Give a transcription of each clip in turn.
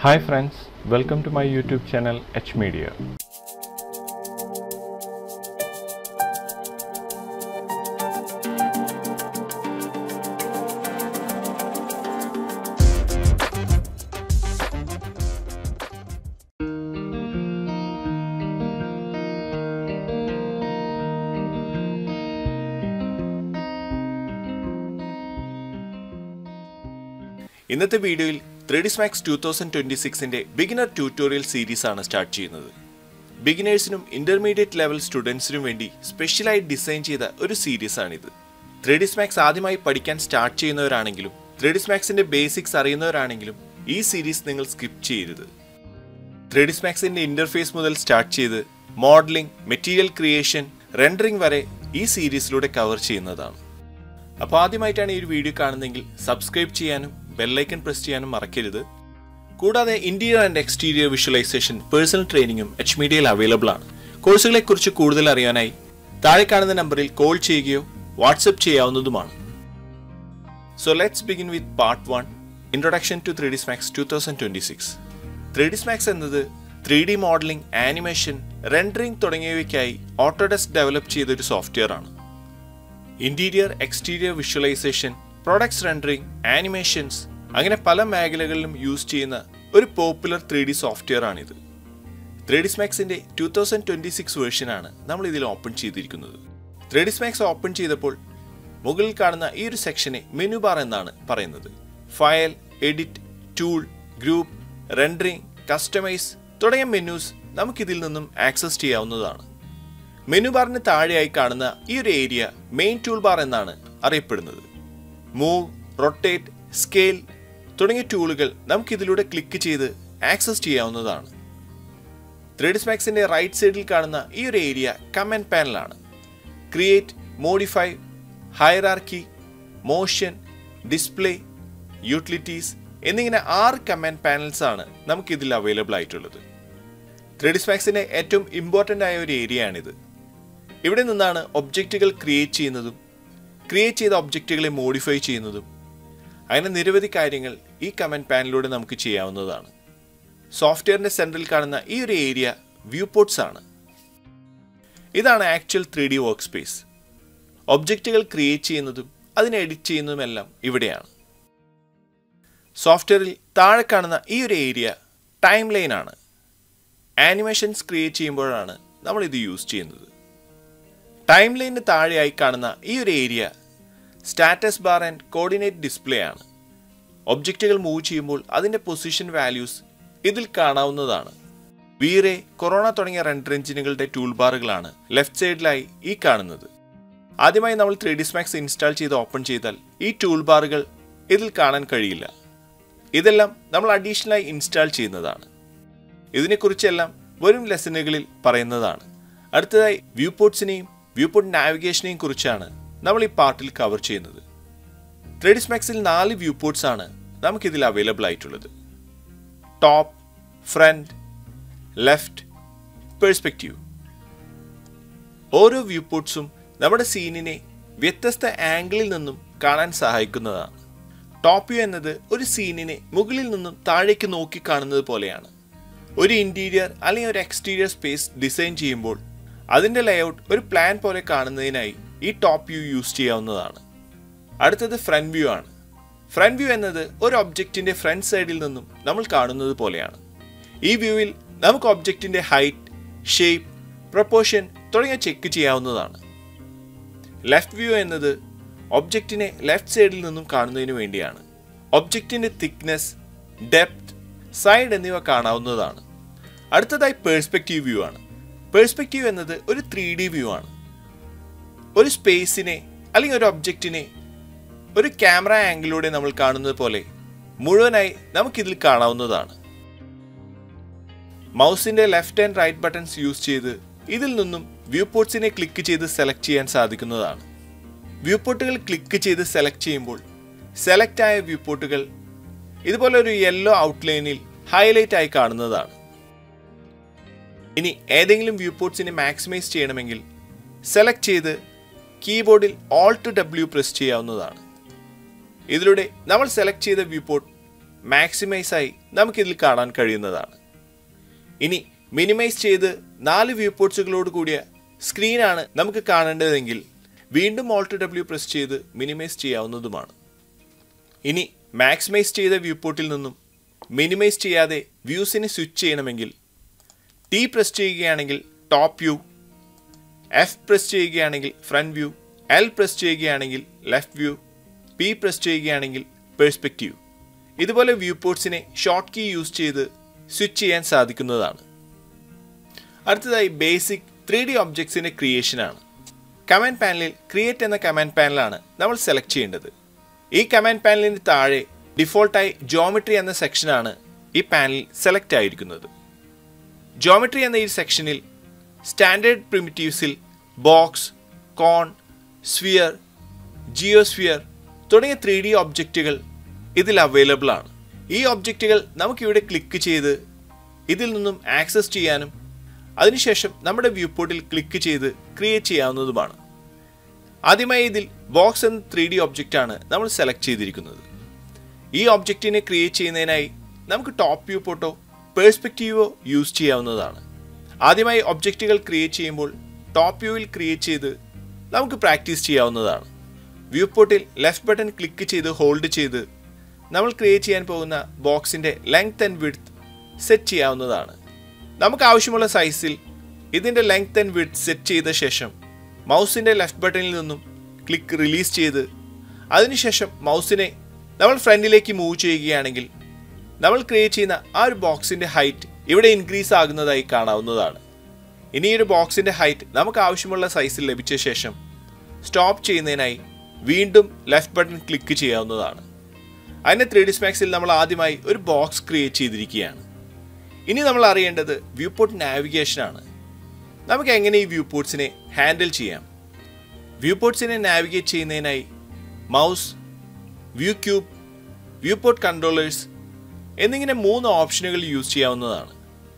Hi friends, welcome to my YouTube channel H Media. ഇന്നത്തെ വീഡിയോയിൽ three D S Max two thousand twenty സിക്സിന്റെ beginner tutorial series ആണ് start ചെയ്യുന്നത് ബിഗിനേഴ്സിനും intermediate level സ്റ്റുഡൻസിനും വേണ്ടി സ്പെഷ്യലായി ഡിസൈൻ ചെയ്ത ഒരു സീരീസ് ആണിത് ത്രീ ഡി സ്മാക്സ് ആദ്യമായി പഠിക്കാൻ സ്റ്റാർട്ട് ചെയ്യുന്നവരാണെങ്കിലും ത്രീ ഡി സ്മാക്സിന്റെ ബേസിക്സ് അറിയുന്നവരാണെങ്കിലും ഈ സീരീസ് നിങ്ങൾ സ്കിപ്പ് ചെയ്യരുത് ത്രീ ഡി സ്മാക്സിന്റെ ഇന്റർഫേസ് മുതൽ സ്റ്റാർട്ട് ചെയ്ത് മോഡലിംഗ് മെറ്റീരിയൽ ക്രിയേഷൻ റെൻഡറിംഗ് വരെ ഈ സീരീസിലൂടെ കവർ ചെയ്യുന്നതാണ് അപ്പോൾ ആദ്യമായിട്ടാണ് ഈ ഒരു വീഡിയോ കാണുന്നതെങ്കിൽ സബ്സ്ക്രൈബ് ചെയ്യാനും ബെല്ലൈക്കൺ പ്രസ് ചെയ്യാനും മറക്കരുത് കൂടാതെ interior and exterior visualisation personal ട്രെയിനിങ്ങും എച്ച് മീഡിയയിൽ അവൈലബിൾ ആണ് കോഴ്സുകളെക്കുറിച്ച് കൂടുതൽ അറിയാനായി താഴെ കാണുന്ന നമ്പറിൽ കോൾ ചെയ്യുകയോ വാട്സപ്പ് ചെയ്യാവുന്നതുമാണ് so let's begin with part one introduction to three D S Max two thousand twenty six three D S Max എന്നത് three D modelling animation rendering തുടങ്ങിയവയ്ക്കായി ഓട്ടോഡെസ്ക് ഡെവലപ്പ് ചെയ്ത ഒരു സോഫ്റ്റ്വെയർ ആണ് interior exterior visualisation products rendering animations അങ്ങനെ പല മേഖലകളിലും use ചെയ്യുന്ന ഒരു പോപ്പുലർ ത്രീ ഡി സോഫ്റ്റ്വെയർ ആണിത് ത്രീ ഡി സ്മാക്സിന്റെ ടൂ തൗസൻഡ് ട്വന്റി സിക്സ് വേർഷനാണ് നമ്മൾ ഇതിൽ ഓപ്പൺ ചെയ്തിരിക്കുന്നത് ത്രീ ഡി സ്മാക്സ് ഓപ്പൺ ചെയ്തപ്പോൾ മുകളിൽ കാണുന്ന ഈ ഒരു സെക്ഷനെ മെനു ബാർ എന്നാണ് പറയുന്നത് file edit tool group rendering customise തുടങ്ങിയ മെനൂസ് നമുക്കിതിൽ നിന്നും ആക്സസ് ചെയ്യാവുന്നതാണ് മെനു ബാറിന് താഴെയായി കാണുന്ന ഈ ഒരു ഏരിയ മെയിൻ ടൂൾ ബാർ എന്നാണ് അറിയപ്പെടുന്നത് മൂവ് റൊട്ടേറ്റ് സ്കെയിൽ തുടങ്ങിയ ടൂളുകൾ നമുക്കിതിലൂടെ ക്ലിക്ക് ചെയ്ത് ആക്സസ് ചെയ്യാവുന്നതാണ് ത്രീ ഡി സ്മാക്സിന്റെ റൈറ്റ് സൈഡിൽ കാണുന്ന ഈ ഒരു ഏരിയ കമന്റ് പാനലാണ് create modify hierarchy motion display utilities എന്നിങ്ങനെ ആറ് കമാൻഡ് പാനൽസ് ആണ് നമുക്കിതിൽ അവൈലബിൾ ആയിട്ടുള്ളത് ത്രീ ഡി സ്മാക്സിന്റെ ഏറ്റവും ഇമ്പോർട്ടൻ്റ് ആയ ഒരു ഏരിയ ആണിത് ഇവിടെ നിന്നാണ് ഒബ്ജക്റ്റുകൾ ക്രിയേറ്റ് ചെയ്യുന്നതും ക്രിയേറ്റ് ചെയ്ത ഒബ്ജക്റ്റുകളെ മോഡിഫൈ ചെയ്യുന്നതും അങ്ങനെ നിരവധി കാര്യങ്ങൾ ഈ കമൻറ്റ് പാനലിലൂടെ നമുക്ക് ചെയ്യാവുന്നതാണ് സോഫ്റ്റ്വെയറിന്റെ സെൻട്രൽ കാണുന്ന ഈ ഒരു ഏരിയ വ്യൂ പോർട്സ് ആണ് ഇതാണ് actual three D work space ഒബ്ജക്റ്റുകൾ ക്രിയേറ്റ് ചെയ്യുന്നതും അതിനെ എഡിറ്റ് ചെയ്യുന്നതുമെല്ലാം ഇവിടെയാണ് സോഫ്റ്റ്വെയറിൽ താഴെ കാണുന്ന ഈ ഒരു ഏരിയ ടൈം ലൈൻ ആണ് ആനിമേഷൻസ് ക്രിയേറ്റ് ചെയ്യുമ്പോഴാണ് നമ്മൾ ഇത് യൂസ് ചെയ്യുന്നത് ടൈം ലൈനിന് താഴെയായി കാണുന്ന ഈ ഒരു area status bar and coordinate display ആണ് ഒബ്ജക്റ്റുകൾ മൂവ് ചെയ്യുമ്പോൾ അതിൻ്റെ പൊസിഷൻ വാല്യൂസ് ഇതിൽ കാണാവുന്നതാണ് വീറെ കൊറോണ തുടങ്ങിയ റെൻഡർ എഞ്ചിനുകളുടെ ടൂൾ ബാറുകളാണ് ലെഫ്റ്റ് സൈഡിലായി ഈ കാണുന്നത് ആദ്യമായി നമ്മൾ ത്രീ ഡി സ്മാക്സ് ഇൻസ്റ്റാൾ ചെയ്ത് ഓപ്പൺ ചെയ്താൽ ഈ ടൂൾ ബാറുകൾ ഇതിൽ കാണാൻ കഴിയില്ല ഇതെല്ലാം നമ്മൾ അഡീഷണലായി ഇൻസ്റ്റാൾ ചെയ്യുന്നതാണ് ഇതിനെക്കുറിച്ചെല്ലാം വരും ലെസനുകളിൽ പറയുന്നതാണ് അടുത്തതായി വ്യൂ പോർട്സിനെയും വ്യൂ പോർട്ട് നാവിഗേഷനെയും കുറിച്ചാണ് നമ്മൾ ഈ പാർട്ടിൽ കവർ ചെയ്യുന്നത് ത്രീ ഡി സ്മാക്സിൽ നാല് വ്യൂ പോർട്സ് ആണ് നമുക്കിതിൽ അവൈലബിൾ ആയിട്ടുള്ളത് ടോപ്പ് ഫ്രണ്ട് ലെഫ്റ്റ് പെർസ്പെക്റ്റീവ് ഓരോ വ്യൂ പോർട്സും നമ്മുടെ സീനിനെ വ്യത്യസ്ത ആംഗിളിൽ നിന്നും കാണാൻ സഹായിക്കുന്നതാണ് ടോപ്പ് വ്യൂ എന്നത് ഒരു സീനിനെ മുകളിൽ നിന്നും താഴേക്ക് നോക്കി കാണുന്നത് പോലെയാണ് ഒരു ഇന്റീരിയർ അല്ലെങ്കിൽ ഒരു എക്സ്റ്റീരിയർ സ്പേസ് ഡിസൈൻ ചെയ്യുമ്പോൾ അതിൻ്റെ ലേഔട്ട് ഒരു പ്ലാൻ പോലെ കാണുന്നതിനായി ഈ ടോപ്പ് വ്യൂ യൂസ് ചെയ്യാവുന്നതാണ് അടുത്തത് ഫ്രണ്ട് വ്യൂ ആണ് ഫ്രണ്ട് വ്യൂ എന്നത് ഒരു ഒബ്ജക്റ്റിന്റെ ഫ്രണ്ട് സൈഡിൽ നിന്നും നമ്മൾ കാണുന്നത് പോലെയാണ് ഈ വ്യൂവിൽ നമുക്ക് ഒബ്ജക്റ്റിന്റെ ഹൈറ്റ് ഷേപ്പ് പ്രപ്പോർഷൻ തുടങ്ങിയ ചെക്ക് ചെയ്യാവുന്നതാണ് ലെഫ്റ്റ് വ്യൂ എന്നത് ഒബ്ജക്റ്റിനെ ലെഫ്റ്റ് സൈഡിൽ നിന്നും കാണുന്നതിന് വേണ്ടിയാണ് ഒബ്ജക്റ്റിന്റെ തിക്നെസ് ഡെപ്ത് സൈഡ് എന്നിവ കാണാവുന്നതാണ് അടുത്തതായി പേഴ്സ്പെക്റ്റീവ് വ്യൂ ആണ് പേഴ്സ്പെക്റ്റീവ് എന്നത് ഒരു ത്രീ ഡി വ്യൂ ആണ് ഒരു സ്പേസിനെ അല്ലെങ്കിൽ ഒരു ഒബ്ജക്റ്റിനെ ഒരു ക്യാമറ ആംഗിളിലൂടെ നമ്മൾ കാണുന്നത് പോലെ മുഴുവനായി നമുക്കിതിൽ കാണാവുന്നതാണ് മൗസിന്റെ left and right buttons use ചെയ്ത് ഇതിൽ നിന്നും വ്യൂ പോർട്സിനെ ക്ലിക്ക് ചെയ്ത് സെലക്ട് ചെയ്യാൻ സാധിക്കുന്നതാണ് വ്യൂ പോർട്ടുകൾ ക്ലിക്ക് ചെയ്ത് സെലക്ട് ചെയ്യുമ്പോൾ സെലക്ട് ആയ വ്യൂ പോർട്ടുകൾ ഇതുപോലെ ഒരു യെല്ലോ ഔട്ട്ലൈനിൽ ഹൈലൈറ്റ് ആയി കാണുന്നതാണ് ഇനി ഏതെങ്കിലും വ്യൂ പോർട്സിനെ മാക്സിമൈസ് ചെയ്യണമെങ്കിൽ സെലക്ട് ചെയ്ത് കീബോർഡിൽ ഓൾട്ട് ഡബ്ല്യു പ്രസ് ചെയ്യാവുന്നതാണ് ഇതിലൂടെ നമ്മൾ സെലക്ട് ചെയ്ത വ്യൂ പോർട്ട് മാക്സിമൈസ് ആയി നമുക്കിതിൽ കാണാൻ കഴിയുന്നതാണ് ഇനി മിനിമൈസ് ചെയ്ത് നാല് വ്യൂ പോർട്സുകളോട് കൂടിയ സ്ക്രീനാണ് നമുക്ക് കാണേണ്ടതെങ്കിൽ വീണ്ടും ഓൾട്ട് ഡബ്ല്യു പ്രസ് ചെയ്ത് മിനിമൈസ് ചെയ്യാവുന്നതുമാണ് ഇനി മാക്സിമൈസ് ചെയ്ത വ്യൂ പോർട്ടിൽ നിന്നും മിനിമൈസ് ചെയ്യാതെ വ്യൂസിനെ സ്വിച്ച് ചെയ്യണമെങ്കിൽ ടി പ്രസ് ചെയ്യുകയാണെങ്കിൽ ടോപ്പ് വ്യൂ എഫ് പ്രസ് ചെയ്യുകയാണെങ്കിൽ ഫ്രണ്ട് വ്യൂ എൽ പ്രസ് ചെയ്യുകയാണെങ്കിൽ ലെഫ്റ്റ് വ്യൂ പി പ്രസ് ചെയ്യുകയാണെങ്കിൽ പെർസ്പെക്റ്റീവ് ഇതുപോലെ വ്യൂ പോർട്സിനെ ഷോർട്ട് കീ യൂസ് ചെയ്ത് സ്വിച്ച് ചെയ്യാൻ സാധിക്കുന്നതാണ് അടുത്തതായി ബേസിക് ത്രീ ഡി ഒബ്ജക്ട്സിൻ്റെ ക്രിയേഷനാണ് കമാൻഡ് പാനലിൽ ക്രിയേറ്റ് എന്ന കമാൻഡ് പാനലാണ് നമ്മൾ സെലക്ട് ചെയ്യേണ്ടത് ഈ കമാൻഡ് പാനലിന് താഴെ ഡിഫോൾട്ടായി ജോമെട്രി എന്ന സെക്ഷനാണ് ഈ പാനലിൽ സെലക്ട് ആയിരിക്കുന്നത് ജോമെട്രി എന്ന ഈ സെക്ഷനിൽ സ്റ്റാൻഡേർഡ് പ്രിമിറ്റീവ്സിൽ ബോക്സ് കോൺ സ്ഫിയർ ജിയോസ്ഫിയർ തുടങ്ങിയ ത്രീ ഡി ഒബ്ജക്റ്റുകൾ ഇതിൽ അവൈലബിൾ ആണ് ഈ ഒബ്ജക്റ്റുകൾ നമുക്കിവിടെ ക്ലിക്ക് ചെയ്ത് ഇതിൽ നിന്നും ആക്സസ് ചെയ്യാനും അതിനുശേഷം നമ്മുടെ വ്യൂ പോർട്ടിൽ ക്ലിക്ക് ചെയ്ത് ക്രിയേറ്റ് ചെയ്യാവുന്നതുമാണ് ആദ്യമായി ഇതിൽ ബോക്സ് എന്ന ത്രീ ഡി ഒബ്ജക്റ്റാണ് നമ്മൾ സെലക്ട് ചെയ്തിരിക്കുന്നത് ഈ ഒബ്ജക്റ്റിനെ ക്രിയേറ്റ് ചെയ്യുന്നതിനായി നമുക്ക് ടോപ്പ് വ്യൂ പോർട്ടോ പേഴ്സ്പെക്റ്റീവോ യൂസ് ചെയ്യാവുന്നതാണ് ആദ്യമായി ഒബ്ജക്റ്റുകൾ ക്രിയേറ്റ് ചെയ്യുമ്പോൾ ടോപ്പ് വ്യൂവിൽ ക്രിയേറ്റ് ചെയ്ത് നമുക്ക് പ്രാക്ടീസ് ചെയ്യാവുന്നതാണ് വ്യൂ പോർട്ടിൽ ലെഫ്റ്റ് ബട്ടൺ ക്ലിക്ക് ചെയ്ത് ഹോൾഡ് ചെയ്ത് നമ്മൾ ക്രിയേറ്റ് ചെയ്യാൻ പോകുന്ന ബോക്സിൻ്റെ ലെങ്ത് ആൻഡ് വിഡ്ത്ത് സെറ്റ് ചെയ്യാവുന്നതാണ് നമുക്ക് ആവശ്യമുള്ള സൈസിൽ ഇതിൻ്റെ ലെങ്ത് ആൻഡ് വിഡ്ത്ത് സെറ്റ് ചെയ്ത ശേഷം മൗസിൻ്റെ ലെഫ്റ്റ് ബട്ടണിൽ നിന്നും ക്ലിക്ക് റിലീസ് ചെയ്ത് അതിനുശേഷം മൗസിനെ നമ്മൾ ഫ്രണ്ടിലേക്ക് മൂവ് ചെയ്യുകയാണെങ്കിൽ നമ്മൾ ക്രിയേറ്റ് ചെയ്യുന്ന ആ ഒരു ബോക്സിൻ്റെ ഹൈറ്റ് ഇവിടെ ഇൻക്രീസ് ആകുന്നതായി കാണാവുന്നതാണ് ഇനി ഈ ഒരു ബോക്സിൻ്റെ ഹൈറ്റ് നമുക്ക് ആവശ്യമുള്ള സൈസിൽ ലഭിച്ച ശേഷം സ്റ്റോപ്പ് ചെയ്യുന്നതിനായി വീണ്ടും ലെഫ്റ്റ് ബട്ടൺ ക്ലിക്ക് ചെയ്യാവുന്നതാണ് അതിന് ത്രീ ഡി സ്മാക്സിൽ നമ്മൾ ആദ്യമായി ഒരു ബോക്സ് ക്രിയേറ്റ് ചെയ്തിരിക്കുകയാണ് ഇനി നമ്മൾ അറിയേണ്ടത് വ്യൂ പോർട്ട് നാവിഗേഷനാണ് നമുക്ക് എങ്ങനെ ഈ വ്യൂ പോർട്സിനെ ഹാൻഡിൽ ചെയ്യാം വ്യൂ പോർട്സിനെ നാവിഗേറ്റ് ചെയ്യുന്നതിനായി mouse view cube view port controllers എന്നിങ്ങനെ മൂന്ന് ഓപ്ഷനുകൾ യൂസ് ചെയ്യാവുന്നതാണ്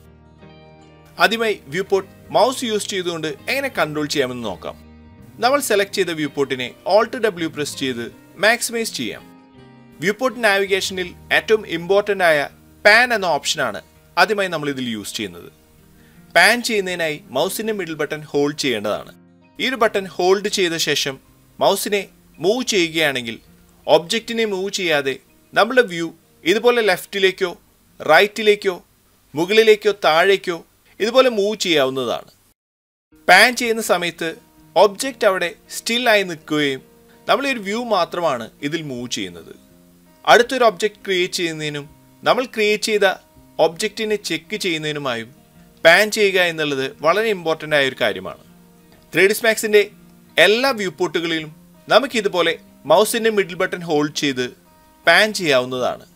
ആദ്യമായി വ്യൂ പോർട്ട് മൗസ് യൂസ് ചെയ്തുകൊണ്ട് എങ്ങനെ കൺട്രോൾ ചെയ്യാമെന്ന് നോക്കാം നമ്മൾ സെലക്ട് ചെയ്ത വ്യൂ പോർട്ടിനെ ഓൾട്ട് ഡബ്ല്യു പ്രസ് ചെയ്ത് മാക്സിമൈസ് ചെയ്യാം വ്യൂ പോർട്ട് നാവിഗേഷനിൽ ഏറ്റവും ഇമ്പോർട്ടൻ്റ് ആയ പാൻ എന്ന ഓപ്ഷനാണ് ആദ്യമായി നമ്മൾ ഇതിൽ യൂസ് ചെയ്യുന്നത് പാൻ ചെയ്യുന്നതിനായി മൗസിന്റെ മിഡിൽ ബട്ടൺ ഹോൾഡ് ചെയ്യേണ്ടതാണ് ഈ ഒരു ബട്ടൺ ഹോൾഡ് ചെയ്ത ശേഷം മൗസിനെ മൂവ് ചെയ്യുകയാണെങ്കിൽ ഒബ്ജക്റ്റിനെ മൂവ് ചെയ്യാതെ നമ്മുടെ വ്യൂ ഇതുപോലെ ലെഫ്റ്റിലേക്കോ റൈറ്റിലേക്കോ മുകളിലേക്കോ താഴേക്കോ ഇതുപോലെ മൂവ് ചെയ്യാവുന്നതാണ് പാൻ ചെയ്യുന്ന സമയത്ത് ഒബ്ജക്റ്റ് അവിടെ സ്റ്റിൽ ആയി നിൽക്കുകയും നമ്മൾ ഒരു വ്യൂ മാത്രമാണ് ഇതിൽ മൂവ് ചെയ്യുന്നത് അടുത്തൊരു ഒബ്ജക്റ്റ് ക്രിയേറ്റ് ചെയ്യുന്നതിനും നമ്മൾ ക്രിയേറ്റ് ചെയ്ത ഒബ്ജക്റ്റിനെ ചെക്ക് ചെയ്യുന്നതിനുമായും പാൻ ചെയ്യുക എന്നുള്ളത് വളരെ ഇമ്പോർട്ടൻ്റ് ആയ ഒരു കാര്യമാണ് ത്രീ ഡി സ്മാക്സിൻ്റെ എല്ലാ വ്യൂ പോർട്ടുകളിലും നമുക്ക് ഇതുപോലെ മൗസിൻ്റെ മിഡിൽ ബട്ടൺ ഹോൾഡ് ചെയ്ത് പാൻ ചെയ്യാവുന്നതാണ്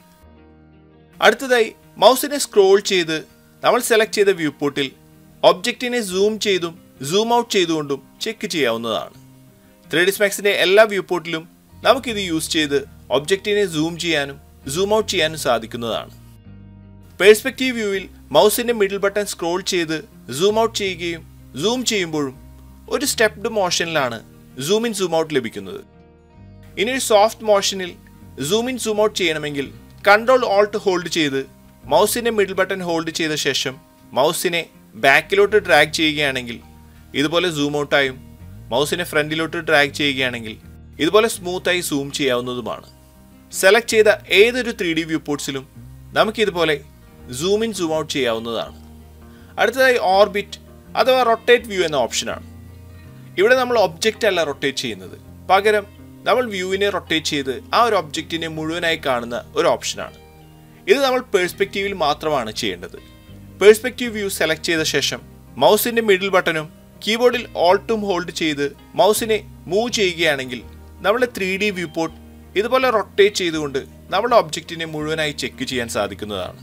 അടുത്തതായി മൗസിനെ സ്ക്രോൾ ചെയ്ത് നമ്മൾ സെലക്ട് ചെയ്ത വ്യൂ പോർട്ടിൽ ഒബ്ജക്റ്റിനെ സൂം ചെയ്തും സൂം ഔട്ട് ചെയ്തുകൊണ്ടും ചെക്ക് ചെയ്യാവുന്നതാണ് ത്രീ ഡി സ്മാക്സിൻ്റെ എല്ലാ വ്യൂ പോർട്ടിലും നമുക്കിത് യൂസ് ചെയ്ത് ഒബ്ജക്റ്റിനെ സൂം ചെയ്യാനും സൂം ഔട്ട് ചെയ്യാനും സാധിക്കുന്നതാണ് പേഴ്സ്പെക്റ്റീവ് വ്യൂവിൽ മൗസിന്റെ മിഡിൽ ബട്ടൺ സ്ക്രോൾ ചെയ്ത് സൂം ഔട്ട് ചെയ്യുകയും സൂം ചെയ്യുമ്പോഴും ഒരു സ്റ്റെപ്ഡ് മോഷനിലാണ് സൂം ഇൻ സൂം ഔട്ട് ലഭിക്കുന്നത് ഇനി ഒരു സോഫ്റ്റ് മോഷനിൽ സൂം ഇൻ സൂം ഔട്ട് ചെയ്യണമെങ്കിൽ കൺട്രോൾ ഓൾട്ട് ഹോൾഡ് ചെയ്ത് മൗസിന്റെ മിഡിൽ ബട്ടൺ ഹോൾഡ് ചെയ്ത ശേഷം മൗസിനെ ബാക്കിലോട്ട് ഡ്രാഗ് ചെയ്യുകയാണെങ്കിൽ ഇതുപോലെ സൂം ഔട്ടായും മൗസിനെ ഫ്രണ്ടിലോട്ട് ഡ്രാഗ് ചെയ്യുകയാണെങ്കിൽ ഇതുപോലെ സ്മൂത്തായി സൂം ചെയ്യാവുന്നതുമാണ് സെലക്ട് ചെയ്ത ഏതൊരു ത്രീ ഡി വ്യൂ പോർട്സിലും നമുക്കിതുപോലെ സൂം ഇൻ സൂം ഔട്ട് ചെയ്യാവുന്നതാണ് അടുത്തതായി ഓർബിറ്റ് അഥവാ റൊട്ടേറ്റ് വ്യൂ എന്ന ഓപ്ഷനാണ് ഇവിടെ നമ്മൾ ഒബ്ജക്റ്റ് അല്ല റൊട്ടേറ്റ് ചെയ്യുന്നത് പകരം നമ്മൾ വ്യൂവിനെ റൊട്ടേറ്റ് ചെയ്ത് ആ ഒരു ഒബ്ജക്റ്റിനെ മുഴുവനായി കാണുന്ന ഒരു ഓപ്ഷനാണ് ഇത് നമ്മൾ പേഴ്സ്പെക്റ്റീവിൽ മാത്രമാണ് ചെയ്യേണ്ടത് പേഴ്സ്പെക്റ്റീവ് വ്യൂ സെലക്ട് ചെയ്ത ശേഷം മൗസിന്റെ മിഡിൽ ബട്ടണും കീബോർഡിൽ ഓൾട്ടും ഹോൾഡ് ചെയ്ത് മൗസിനെ മൂവ് ചെയ്യുകയാണെങ്കിൽ നമ്മുടെ ത്രീ ഡി വ്യൂ പോർട്ട് ഇതുപോലെ റൊട്ടേറ്റ് ചെയ്തുകൊണ്ട് നമ്മുടെ ഒബ്ജക്റ്റിനെ മുഴുവനായി ചെക്ക് ചെയ്യാൻ സാധിക്കുന്നതാണ്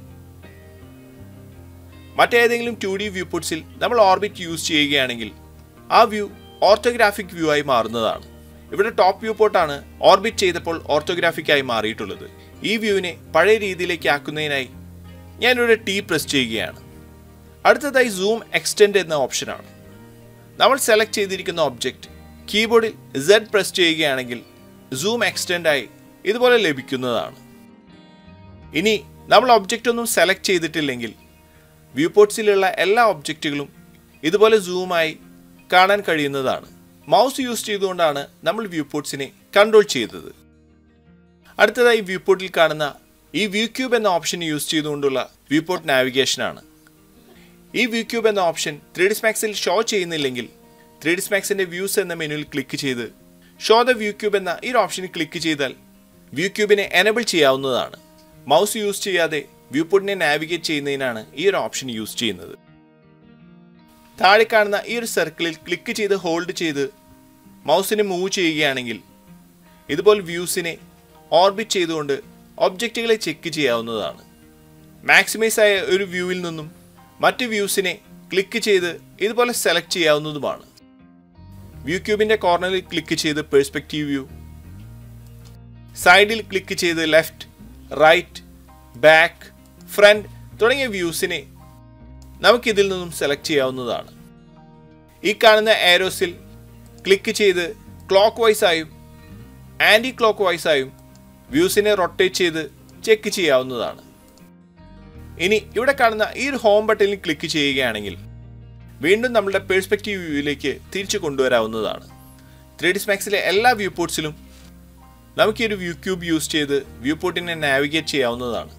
മറ്റേതെങ്കിലും ടു ഡി വ്യൂ പോർട്സിൽ നമ്മൾ ഓർബിറ്റ് യൂസ് ചെയ്യുകയാണെങ്കിൽ ആ വ്യൂ ഓർത്തോഗ്രാഫിക് വ്യൂ ആയി മാറുന്നതാണ് ഇവിടെ ടോപ്പ് വ്യൂ പോർട്ടാണ് ഓർബിറ്റ് ചെയ്തപ്പോൾ ഓർത്തോഗ്രാഫിക് ആയി മാറിയിട്ടുള്ളത് ഈ വ്യൂവിനെ പഴയ രീതിയിലേക്ക് ആക്കുന്നതിനായി ഞാനിവിടെ ടി പ്രസ് ചെയ്യുകയാണ് അടുത്തതായി സൂം എക്സ്റ്റെൻഡ് എന്ന ഓപ്ഷനാണ് നമ്മൾ സെലക്ട് ചെയ്തിരിക്കുന്ന ഒബ്ജക്റ്റ് കീബോർഡിൽ സെഡ് പ്രസ് ചെയ്യുകയാണെങ്കിൽ സൂം എക്സ്റ്റെൻഡ് ആയി ഇതുപോലെ ലഭിക്കുന്നതാണ് ഇനി നമ്മൾ ഒബ്ജക്റ്റ് ഒന്നും സെലക്ട് ചെയ്തിട്ടില്ലെങ്കിൽ വ്യൂ പോർട്സിലുള്ള എല്ലാ ഒബ്ജക്റ്റുകളും ഇതുപോലെ സൂമായി കാണാൻ കഴിയുന്നതാണ് മൗസ് യൂസ് ചെയ്തുകൊണ്ടാണ് നമ്മൾ വ്യൂ പോർട്സിനെ കൺട്രോൾ ചെയ്തത് അടുത്തതായി വ്യൂ പോർട്ടിൽ കാണുന്ന ഈ വ്യൂ ക്യൂബ് എന്ന ഓപ്ഷൻ യൂസ് ചെയ്തുകൊണ്ടുള്ള വ്യൂ പോർട്ട് നാവിഗേഷൻ ആണ് ഈ വ്യൂ ക്യൂബ് എന്ന ഓപ്ഷൻ ത്രീ ഡി സ്മാക്സിൽ ഷോ ചെയ്യുന്നില്ലെങ്കിൽ ത്രീ ഡി സ്മാക്സിന്റെ വ്യൂസ് എന്ന മെനുവിൽ ക്ലിക്ക് ചെയ്ത് ഷോ ദ വ്യൂ ക്യൂബ് എന്ന ഈ ഒരു ഓപ്ഷനിൽ ക്ലിക്ക് ചെയ്താൽ വ്യൂ ക്യൂബിനെ എനബിൾ ചെയ്യാവുന്നതാണ് മൗസ് യൂസ് ചെയ്യാതെ വ്യൂ പോർട്ടിനെ നാവിഗേറ്റ് ചെയ്യുന്നതിനാണ് ഈ ഒരു ഓപ്ഷൻ യൂസ് ചെയ്യുന്നത് താഴെ കാണുന്ന ഈ ഒരു സർക്കിളിൽ ക്ലിക്ക് ചെയ്ത് ഹോൾഡ് ചെയ്ത് മൗസിനെ മൂവ് ചെയ്യുകയാണെങ്കിൽ ഇതുപോലെ വ്യൂസിനെ ഓർബിറ്റ് ചെയ്തുകൊണ്ട് ഒബ്ജക്റ്റുകളെ ചെക്ക് ചെയ്യാവുന്നതാണ് മാക്സിമൈസ് ആയ ഒരു വ്യൂവിൽ നിന്നും മറ്റ് വ്യൂസിനെ ക്ലിക്ക് ചെയ്ത് ഇതുപോലെ സെലക്ട് ചെയ്യാവുന്നതുമാണ് വ്യൂ ക്യൂബിന്റെ കോർണറിൽ ക്ലിക്ക് ചെയ്ത് പെർസ്പെക്റ്റീവ് വ്യൂ സൈഡിൽ ക്ലിക്ക് ചെയ്ത് ലെഫ്റ്റ് റൈറ്റ് ബാക്ക് ഫ്രണ്ട് തുടങ്ങിയ വ്യൂസിനെ നമുക്കിതിൽ നിന്നും സെലക്ട് ചെയ്യാവുന്നതാണ് ഈ കാണുന്ന ആരോസിൽ ക്ലിക്ക് ചെയ്ത് ക്ലോക്ക് വൈസ് ആയും ആൻറ്റി ക്ലോക്ക് വൈസ് ആയും വ്യൂസിനെ റൊട്ടേറ്റ് ചെയ്ത് ചെക്ക് ചെയ്യാവുന്നതാണ് ഇനി ഇവിടെ കാണുന്ന ഈ ഒരു ഹോം ബട്ടണിൽ ക്ലിക്ക് ചെയ്യുകയാണെങ്കിൽ വീണ്ടും നമ്മുടെ പേഴ്സ്പെക്റ്റീവ് വ്യൂവിലേക്ക് തിരിച്ചു കൊണ്ടുവരാവുന്നതാണ് ത്രീ ഡി സ്മാക്സിലെ എല്ലാ വ്യൂ പോർട്സിലും നമുക്ക് ഈ ഒരു വ്യൂ ക്യൂബ് യൂസ് ചെയ്ത് വ്യൂ പോർട്ടിനെ നാവിഗേറ്റ് ചെയ്യാവുന്നതാണ്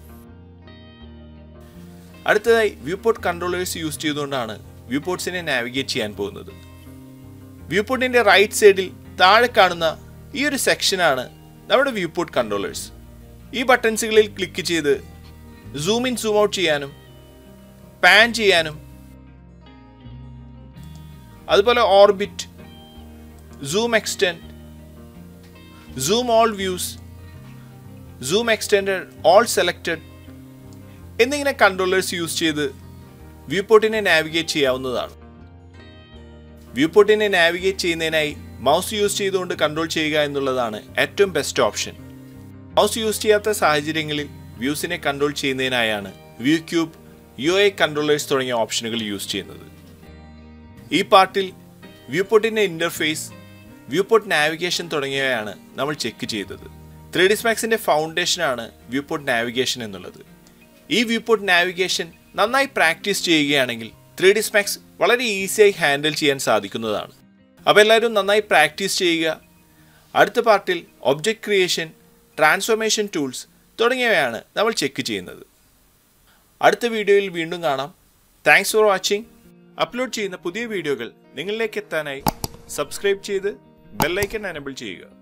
അടുത്തതായി വ്യൂ പോർട്ട് കൺട്രോളേഴ്സ് യൂസ് ചെയ്തുകൊണ്ടാണ് വ്യൂ പോർട്സിനെ നാവിഗേറ്റ് ചെയ്യാൻ പോകുന്നത് വ്യൂ പോർട്ടിന്റെ റൈറ്റ് സൈഡിൽ താഴെ കാണുന്ന ഈ ഒരു സെക്ഷനാണ് നമ്മുടെ വ്യൂ പോർട്ട് കൺട്രോളേഴ്സ് ഈ ബട്ടൺസുകളിൽ ക്ലിക്ക് ചെയ്ത് സൂം ഇൻ സൂം ഔട്ട് ചെയ്യാനും പാൻ ചെയ്യാനും അതുപോലെ orbit zoom extend zoom all views zoom extended all selected എന്നിങ്ങനെ കൺട്രോളേഴ്സ് യൂസ് ചെയ്ത് വ്യൂ പോർട്ടിനെ നാവിഗേറ്റ് ചെയ്യാവുന്നതാണ് വ്യൂ പോർട്ടിനെ നാവിഗേറ്റ് ചെയ്യുന്നതിനായി മൗസ് യൂസ് ചെയ്തുകൊണ്ട് കൺട്രോൾ ചെയ്യുക എന്നുള്ളതാണ് ഏറ്റവും ബെസ്റ്റ് ഓപ്ഷൻ മൗസ് യൂസ് ചെയ്യാത്ത സാഹചര്യങ്ങളിൽ വ്യൂസിനെ കൺട്രോൾ ചെയ്യുന്നതിനായാണ് view cube U I controllers തുടങ്ങിയ ഓപ്ഷനുകൾ യൂസ് ചെയ്യുന്നത് ഈ പാർട്ടിൽ വ്യൂ പോർട്ടിൻ്റെ ഇൻ്റർഫേസ് വ്യൂ പോർട്ട് നാവിഗേഷൻ തുടങ്ങിയവയാണ് നമ്മൾ ചെക്ക് ചെയ്തത് ത്രീ ഡി സ്മാക്സിൻ്റെ ഫൗണ്ടേഷനാണ് വ്യൂ പോർട്ട് നാവിഗേഷൻ എന്നുള്ളത് ഈ വ്യൂ പോർട്ട് നാവിഗേഷൻ നന്നായി പ്രാക്ടീസ് ചെയ്യുകയാണെങ്കിൽ ത്രീ ഡി സ്മാക്സ് വളരെ ഈസിയായി ഹാൻഡിൽ ചെയ്യാൻ സാധിക്കുന്നതാണ് അപ്പോൾ എല്ലാവരും നന്നായി പ്രാക്ടീസ് ചെയ്യുക അടുത്ത പാർട്ടിൽ ഒബ്ജക്റ്റ് ക്രിയേഷൻ ട്രാൻസ്ഫോർമേഷൻ ടൂൾസ് തുടങ്ങിയവയാണ് നമ്മൾ ചെക്ക് ചെയ്യുന്നത് അടുത്ത വീഡിയോയിൽ വീണ്ടും കാണാം താങ്ക്സ് ഫോർ വാച്ചിങ് അപ്ലോഡ് ചെയ്യുന്ന പുതിയ വീഡിയോകൾ നിങ്ങളിലേക്ക് എത്താനായി സബ്സ്ക്രൈബ് ചെയ്ത് ബെല്ലൈക്കൺ എനബിൾ ചെയ്യുക